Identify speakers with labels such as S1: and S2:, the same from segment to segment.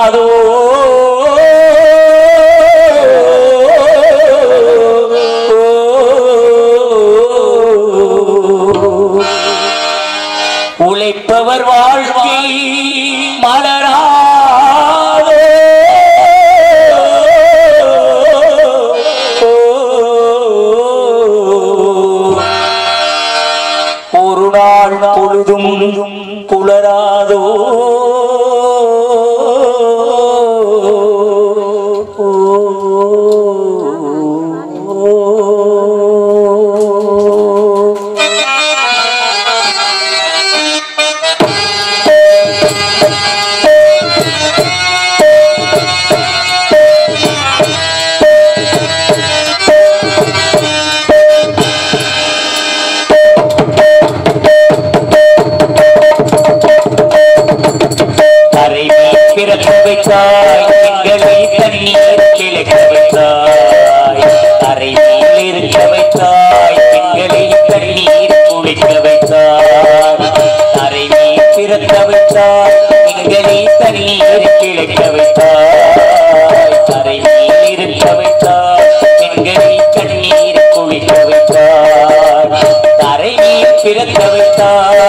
S1: புலராதோ உழைப்பவர் வாழ்க்கை மலராதோ ஒரு நாள் பொழுதும் புலராதோ கரை பிறக்க வைத்தாய் எங்களை தண்ணீர் கிழக்க வைத்தாய் கரை இருக்க வைத்தாய் எங்களை தண்ணீர் குளிக்க வைத்தாய் கரை பிறக்க வைத்தாய் எங்களை தண்ணீர் கிழக்க வைத்தாய் கரை இருக்க வைத்தாய் எங்களை கண்ணீர் குளிக்க வைத்தாய் கரை பிறக்க வைத்தாய்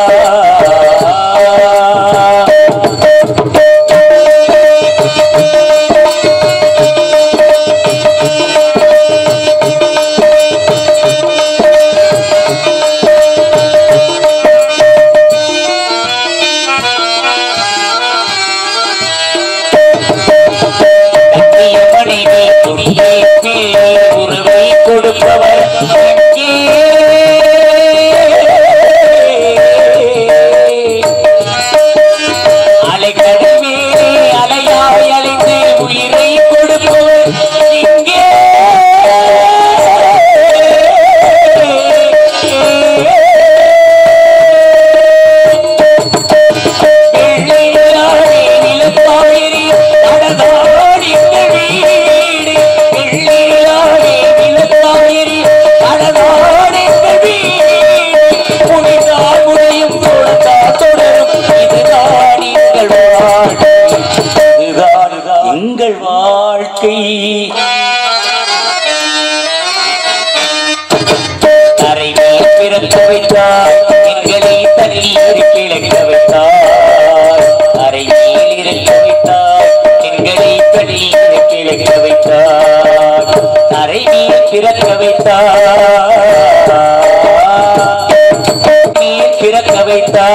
S1: கட்டிய மனைவி குடியேற்றி உறவை கொடுப்பவர் எங்கே? அலைக்கடவே அலையாய் அலைந்து உயிரை கொடுப்பவர் இங்கே வெள்ளையாரே நிலத்தாயிரி அடதாடி வீடு வெள்ளையாரே நிலத்தாயிரி அடதாடி வீடு புனிதால் முடியும் தொடர்ந்தா தொடரும் இதுதான் எங்கள் வாழ்க்கை இதுதான் எங்கள் வாழ்க்கை கரைவே பிறக்க வைத்தாய் எங்களை தண்ணீர் கிழக்க வைத்தாய் கரையில் இருக்க வைத்தாய் எங்களை தண்ணீர் கிழக்க வைத்தாய் கரையில் பிறக்க வைத்தாய் நீர் பிறக்க வைத்தாய்